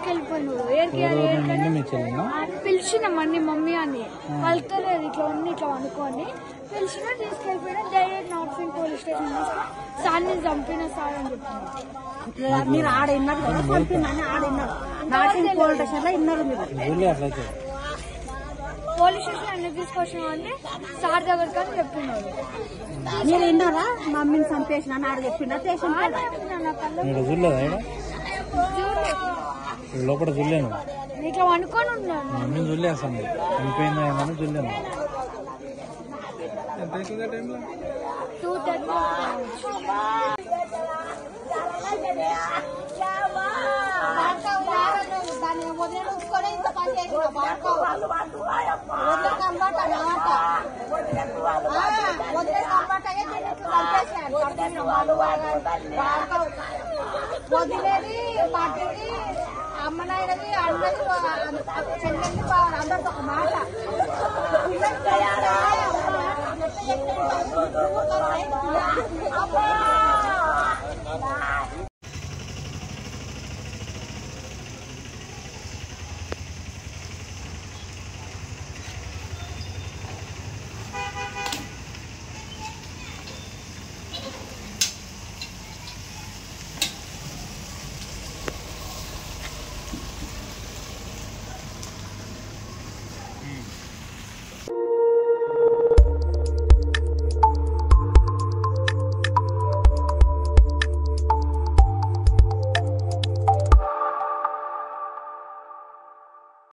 తీసుకెళ్ళిపోయినాడు ఏడికి ఎవరు నిన్ను మీ చెల్లెనా పిలిచిన మన్ని మమ్మీ అని వాళ్ళతో లేదు ఇట్లా ఉంది ఇట్లా అనుకోని పిలిచిన తీసుకెళ్ళిపోయినా direct Narsingi police station తీసుకొని సార్ నేను చంపిన సార్ అని చెప్పిన మీరు ఆడ విన్నారు కదా పంపిందని ఆడ విన్నారు నాటింగ్ పోలీస్ స్టేషన్ లో విన్నారు మీరు ఊళ్ళో అట్లయితే పోలీస్ స్టేషన్ ఎందుకు తీసుకొచ్చిన అంటే సార్ దగ్గరికి అని చెప్పినాడు మీరు విన్నారా మమ్మీని చంపేసిన ఆడ చెప్పిండా స్టేషన్ ఆడ చెప్పిన నా కళ్ళ ఇక్కడ చూడలేదా ఇక్కడ చూడలేదు. ఇక్కడ లోపల చూడలేను నేను ఇట్లా అనుకొని ఉన్నాను మమ్మీని చూడలే అసలు చనిపోయిందా ఏమని చూడలేను టూ థర్టీ దాన్ని వదిలేసుకొని ఇంత పని చేసిన వదిలేక అన్నమాట అన్నమాట వదిలేక అన్నమాట వదిలేది పట్టింది అమ్మనాయనది అన్నది చెల్లెంది అందరితో ఒక మాట పిల్లలు